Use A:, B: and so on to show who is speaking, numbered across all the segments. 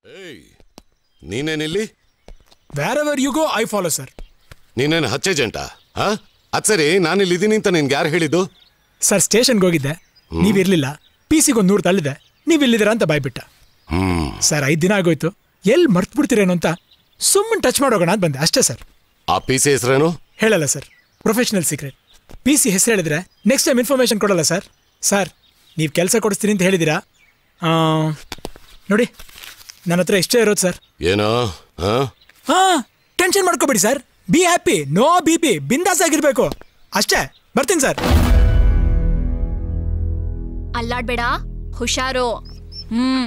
A: ಏಯ್ ನೀನೇನಿಲ್ಲಿ
B: wherever you go I follow sir
A: ನೀನೇನು ಹಚ್ಚೇಜೆಂಟಾ ಹಾ ಅದ್ ಸರಿ ನಾನಿಲ್ಲಿ ಇದೀನಿ ಅಂತ ನಿನ್ಗೆ ಯಾರು ಹೇಳಿದ್ದು
B: ಸರ್ ಸ್ಟೇಷನ್ಗೆ ಹೋಗಿದ್ದೆ ನೀವಿರ್ಲಿಲ್ಲ ಪಿ ಸಿಗೊಂದು ನೂರು ತಳ್ಳಿದೆ ನೀವು ಇಲ್ಲಿದ್ದೀರಾ ಅಂತ ಬಾಯ್ಬಿಟ್ಟ
A: ಹ್ಮ್
B: ಸರ್ ಐದು ದಿನ ಆಗೋಯ್ತು ಎಲ್ಲಿ ಮರ್ತು ಬಿಡ್ತೀರೇನೋ ಅಂತ ಸುಮ್ಮನೆ ಟಚ್ ಮಾಡೋಗೋಣ ಅಂತ ಬಂದೆ ಅಷ್ಟೇ ಸರ್
A: ಆ ಪಿ ಸಿ ಹೆಸರೇನು
B: ಹೇಳಲ್ಲ sir professional secret P C ಹೆಸರು ಹೇಳಿದ್ರೆ ನೆಕ್ಸ್ಟ್ ಟೈಮ್ ಇನ್ಫಾರ್ಮೇಷನ್ ಕೊಡಲ್ಲ ಸರ್ ಸರ್ ನೀವು ಕೆಲಸ ಕೊಡಿಸ್ತೀನಿ ಅಂತ ಹೇಳಿದ್ದೀರಾ ಆ, ನೋಡಿ ನನ್ನ ಹತ್ರ ಇಷ್ಟೇ ಇರೋದು ಸರ್
A: ಏನೋ ಹಾ
B: ಹಾ ಟೆನ್ಷನ್ ಮಾಡ್ಕೋಬೇಡಿ sir be happy no BP ಪಿ ಬಿಂದಾಸ್ ಆಗಿರ್ಬೇಕು ಅಷ್ಟೇ ಬರ್ತೀನಿ ಸರ್
C: ಅಲ್ಲಾಡ್ಬೇಡ ಹುಷಾರು ಹ್ಮ್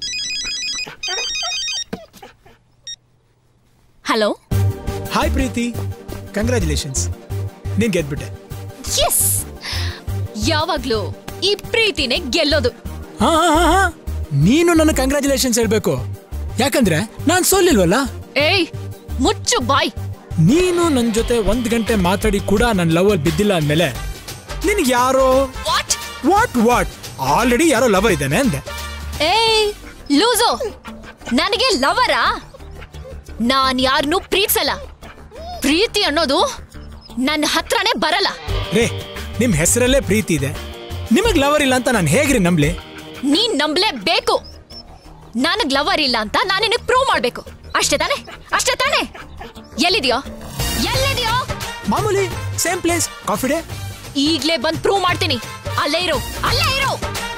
C: ಹಲೋ
B: ಹಾಯ್ ಪ್ರೀತಿ ಕಂಗ್ರ್ಯಾಚುಲೇಷನ್ಸ್ ನೀನ್ ಗೆದ್ಬಿಟ್ಟೆ
C: ಎಸ್ ಯಾವಾಗ್ಲೂ ಈ ಪ್ರೀತಿನೇ ಗೆಲ್ಲೋದು
B: ಹಾ ಹಾ ಹಾ ಹಾ ನೀನು ನನ್ನ ಕಂಗ್ರ್ಯಾಚುಲೇಷನ್ಸ್ ಹೇಳ್ಬೇಕು ಯಾಕಂದ್ರೆ ನಾನ್ ಸೋಲಿಲ್ವಲ್ಲ
C: ಏಯ್ ಮುಚ್ಚು ಬಾಯ್
B: ನೀನು ನನ್ನ ಜೊತೆ ಒಂದ್ ಗಂಟೆ ಮಾತಾಡಿ ಕೂಡ ನನ್ನ ಲವ್ ಅಲ್ಲಿ ಬಿದ್ದಿಲ್ಲ ಅಂದ್ಮೇಲೆ ನಿನಗೆ ಯಾರೋ
C: ವಾಟ್
B: ವಾಟ್ ವಾಟ್ ಆಲ್ರೆಡಿ ಯಾರೋ ಲವರ್ ಇದ್ದಾನೆ ಅಂದೆ
C: ಏಯ್ ಲೂಸು ನನಗೆ ಲವರಾ ನಾನ್ ಯಾರನ್ನೂ ಪ್ರೀತಿಸಲ್ಲ ಪ್ರೀತಿ ಅನ್ನೋದು ನನ್ನ ಹತ್ರನೇ ಬರಲ್ಲ
B: ರೇ ನಿಮ್ ಹೆಸರಲ್ಲೇ ಪ್ರೀತಿ ಇದೆ ನಿಮಗ್ ಲವರ್ ಇಲ್ಲ ಅಂತ ನಾನು ಹೇಗ್ರಿ ನಂಬ್ಲಿ
C: ನೀನ್ ನಂಬಲೇಬೇಕು ನನಗ್ ಲವರ್ ಇಲ್ಲ ಅಂತ ನಾನು ನಿನಗೆ ಪ್ರೂವ್ ಮಾಡ್ಬೇಕು ಅಷ್ಟೇ ತಾನೆ ಅಷ್ಟೇ ತಾನೆ ಎಲ್ಲಿದ್ಯೋ ಎಲ್ಲಿದ್ಯೋ
B: ಮಾಮೂಲಿ ಸೇಮ್ ಪ್ಲೇಸ್ ಕಾಫಿ ಡೇ
C: ಈಗ್ಲೇ ಬಂದ್ ಪ್ರೂವ್ ಮಾಡ್ತೀನಿ ಅಲ್ಲೇ ಇರು ಅಲ್ಲೇ ಇರು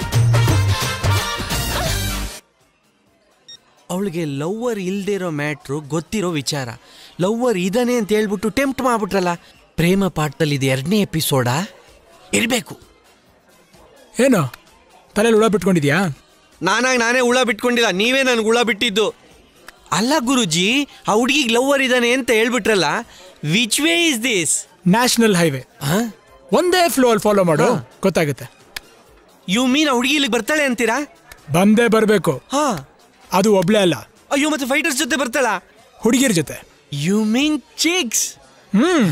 D: ಅವಳಿಗೆ ಲವ್ವರ್ ಇಲ್ದೇ ಇರೋ ಮ್ಯಾಟ್ರು ಗೊತ್ತಿರೋ ವಿಚಾರ ಲವ್ವರ್ ಇದಾನೆ ಅಂತ ಹೇಳ್ಬಿಟ್ಟು ಟೆಂಪ್ಟ್ ಮಾಡ್ಬಿಟ್ರಲ್ಲ ಪ್ರೇಮ ಪಾಠದಲ್ಲಿ ಇದು ಎರಡನೇ ಎಪಿಸೋಡಾ ಇರಬೇಕು
B: ಏನು ತಲೆಯಲ್ಲಿ ಹುಳ ಬಿಟ್ಕೊಂಡಿದ್ಯಾ
D: ನಾನಾಗ ನಾನೇ ಹುಳ ಬಿಟ್ಕೊಂಡಿಲ್ಲ ನೀವೇ ನನ್ಗೆ ಹುಳ ಬಿಟ್ಟಿದ್ದು ಅಲ್ಲ ಗುರುಜಿ ಆ ಹುಡುಗಿಗೆ ಲವ್ವರ್ ಇದ್ದಾನೆ ಅಂತ ಹೇಳ್ಬಿಟ್ರಲ್ಲ which way is this
B: national highway ಒಂದೇ ಫ್ಲೋ ಅಲ್ಲಿ ಫಾಲೋ ಮಾಡು ಗೊತ್ತಾಗುತ್ತೆ
D: ಯು ಮೀನ್ ಆ ಹುಡುಗಿ ಇಲ್ಲಿಗೆ ಬರ್ತಾಳೆ ಅಂತೀರಾ
B: ಬಂದೇ ಬರ್ಬೇಕು
D: ಹಾ
B: ಅದು ಒಬ್ಳೆ ಅಲ್ಲ
D: ಅಯ್ಯೋ ಮತ್ತೆ ಫೈಟರ್ಸ್ ಜೊತೆ ಬರ್ತಾಳ
B: ಹುಡುಗಿರ ಜೊತೆ
D: ಯು ಮೀನ್ ಚಿಕ್ಸ್
B: ಹ್ಮ್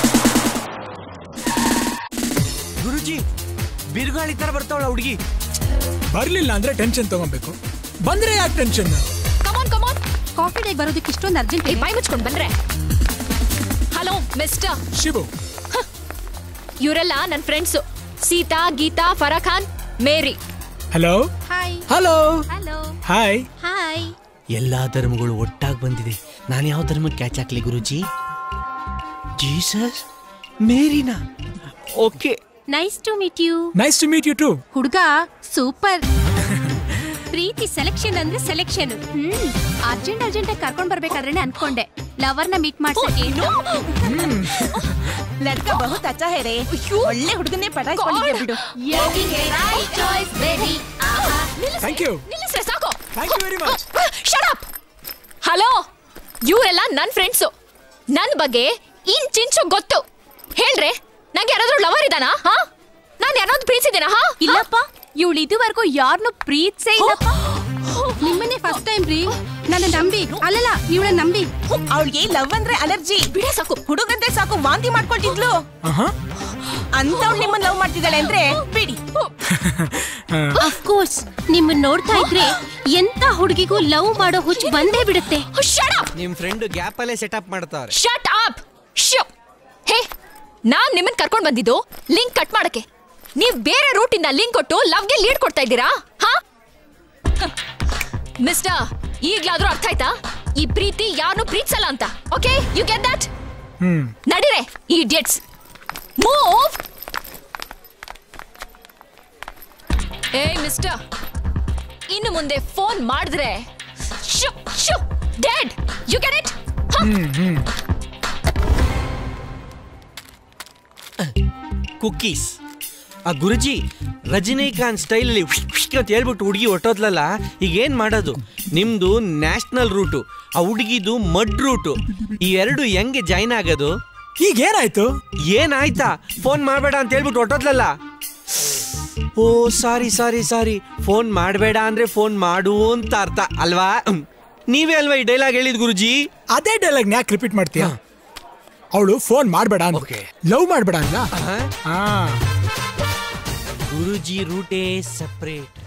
D: ಗುರುಜಿ ಬಿರುಗಾಳಿ ತರ ಬರ್ತಾವಳ ಹುಡುಗಿ
B: ಬರ್ಲಿಲ್ಲ ಅಂದ್ರೆ ಟೆನ್ಷನ್ ತಗೊಬೇಕು ಬಂದ್ರೆ ಯಾಕೆ ಟೆನ್ಷನ್
C: ಕಮಾನ್ ಕಮಾನ್
E: ಕಾಫಿ ಡೇಗೆ ಬರೋದಕ್ಕೆ ಇಷ್ಟೊಂದು ಅರ್ಜೆಂಟ್
C: ಏ ಬಾಯ್ ಮುಚ್ಕೊಂಡ್ ಬಂದ್ರೆ ಹಲೋ ಮಿಸ್ಟರ್
B: ಶಿವು
C: ಇವರೆಲ್ಲ ನನ್ನ ಫ್ರೆಂಡ್ಸು ಸೀತಾ ಗೀತಾ ಫರಾಖಾನ್ ಮೇರಿ
B: hello
E: hi
B: hello
E: hello
B: hi
E: hi
D: ಎಲ್ಲಾ ಧರ್ಮಗಳು ಒಟ್ಟಾಗಿ ಬಂದಿದೆ ನಾನು ಯಾವ ಧರ್ಮಕ್ಕೆ ಕ್ಯಾಚ್ ಹಾಕ್ಲಿ ಗುರುಜಿ Jesus ಮೇರಿನಾ okay
E: nice to meet you
B: nice to meet you to
E: ಹುಡುಗ ಸೂಪರ್ ಪ್ರೀತಿ ಸೆಲೆಕ್ಷನ್ ಅಂದ್ರೆ ಸೆಲೆಕ್ಷನ್ ಹ್ಮ್ ಅರ್ಜೆಂಟ್ ಅರ್ಜೆಂಟ್ ಆಗಿ ಕರ್ಕೊಂಡ್ ಬರ್ಬೇಕಾದ್ರೆ ಅನ್ಕೊಂಡೆ ಲವರ್ ನ ಮೀಟ್ ಮಾಡ್ಸಕ್ಕೆ
F: ಲಡ್ಕ ಬಹುತ್ ಅಚ್ಚ ಹೇ ರೇ ಒಳ್ಳೆ ಹುಡುಗನೇ ಪಟಾಯಿಸ್ಕೊಂಡಿದ್ದೆ ಬಿಡು
B: ಥ್ಯಾಂಕ್ ಯು
C: ನಿಲ್ಲಿಸ್ರೆ ಸಾಕು
B: thank you very much
C: shut hello ಇವರೆಲ್ಲ ನನ್ನ ಫ್ರೆಂಡ್ಸು ನನ್ನ ಬಗ್ಗೆ ಇಂಚಿಂಚು ಗೊತ್ತು ಹೇಳ್ರೆ ನಂಗೆ ಯಾರಾದ್ರೂ ಲವರ್ ಇದಾನಾ ಹಾ ನಾನು ಯಾರಾದ್ರೂ ಪ್ರೀತಿಸಿದ್ದೀನಾ ಹಾ
E: ಇಲ್ಲಪ್ಪ ಇವಳು ಇದುವರೆಗೂ ಯಾರನ್ನು ಪ್ರೀತಿಸೇ ಇಲ್ಲಪ್ಪ ನಿಮ್ಮನ್ನೇ ಫಸ್ಟ್ ಟೈಮ್ ರೀ ನನ್ನ ನಂಬಿ ಅಲ್ಲಲ್ಲ ಇವಳ ನಂಬಿ
F: ಅವಳಿಗೆ ಲವ್ ಅಂದ್ರೆ ಅಲರ್ಜಿ
C: ಬಿಡೆ ಸಾಕು
F: ಹುಡುಗಂದ್ರೆ ಸಾಕು ವಾಂತಿ ಮಾಡ್ಕೊಳ್ತಿದ್ಲು ಅಂತವ್ಳು ನಿಮ್ಮನ್ನ ಲವ್ ಮಾಡ್ತಿದ್ದಾಳೆ ಅಂದ್ರೆ ಬಿಡಿ
E: ಅಫ್ಕೋರ್ಸ್ ನಿಮ್ಮನ್ನ ನೋಡ್ತಾ ಇದ್ರೆ ಎಂತ ಹುಡುಗಿಗೂ ಲವ್ ಮಾಡೋ ಹುಚ್ಚು ಬಂದೇ ಬಿಡುತ್ತೆ
C: ಶಟ್ ಅಪ್
D: ನಿಮ್ ಫ್ರೆಂಡ್ ಗ್ಯಾಪ್ ಅಲ್ಲೇ ಸೆಟಪ್ ಮಾಡ್ತಾವ್ರೆ
C: ಶಟ್ ಅಪ್ ಶೋ ಹೇ ನಾನ್ ನಿಮ್ಮನ್ನ ಕರ್ಕೊಂಡ್ ಬಂದಿದ್ದು ಲಿಂಕ್ ಕಟ್ ಮಾಡಕ್ಕೆ ನೀವ್ ಬೇರೆ ರೂಟ್ ಇಂದ ಲಿಂಕ್ ಕೊಟ್ಟು ಲವ್ಗೆ ಲೀಡ್ ಕೊಡ್ತಾ ಇದ್ದೀರಾ ಹಾ ಮಿಸ್ಟರ್ ಈಗ್ಲಾದ್ರೂ ಅರ್ಥ ಆಯ್ತಾ ಈ ಪ್ರೀತಿ ಯಾರನ್ನು ಪ್ರೀತಿಸಲ್ಲ ಅಂತ okay you get that
B: hmm
C: ನಡೀರೆ ಈ ಡಿಯಟ್ಸ್ ಮೂವ್ ಏ ಮಿಸ್ಟರ್ ಇನ್ನು ಮುಂದೆ ಫೋನ್ ಮಾಡಿದ್ರೆ ಶು ಶು did you get it
D: cookies ಆ ಗುರುಜಿ ರಜನಿಕಾಂತ್ ಸ್ಟೈಲಲ್ಲಿ ಅಂತ ಹೇಳ್ಬಿಟ್ಟು ಹುಡುಗಿ ಹೊಟ್ಟೋದ್ಲಲ್ಲ ಈಗ ಏನ್ ಮಾಡೋದು ನಿಮ್ದು ನ್ಯಾಷನಲ್ ರೂಟು ಆ ಹುಡುಗಿದು ಮಡ್ ರೂಟು ಈ ಎರಡು ಹೆಂಗೆ ಜಾಯ್ನ್ ಆಗೋದು
B: ಈಗ ಏನಾಯ್ತು
D: ಏನಾಯ್ತಾ ಫೋನ್ ಮಾಡಬೇಡ ಅಂತ ಹೇಳ್ಬಿಟ್ಟು ಹೊಟ್ಟೋದ್ಲಲ್ಲ ಓ ಸಾರಿ ಸಾರಿ ಸಾರಿ ಫೋನ್ ಮಾಡಬೇಡ ಅಂದ್ರೆ ಫೋನ್ ಮಾಡು ಅಂತ ಅರ್ಥ ಅಲ್ವಾ ಹ್ಮ್. ನೀವೇ ಅಲ್ವಾ ಈ ಡೈಲಾಗ್ ಹೇಳಿದ್ ಗುರುಜಿ
B: ಅದೇ ಡೈಲಾಗ್ ಯಾಕೆ ರಿಪೀಟ್ ಮಾಡ್ತೀಯ ಅವಳು ಫೋನ್ ಮಾಡ್ಬೇಡ ಅಂತ
D: Okay.
B: ಲವ್ ಮಾಡ್ಬೇಡ ಅಂದ
D: ಹಾ?
B: ಹಾ
D: ಗುರುಜಿ ರೂಟೇ ಸಪ್ರೇಟ್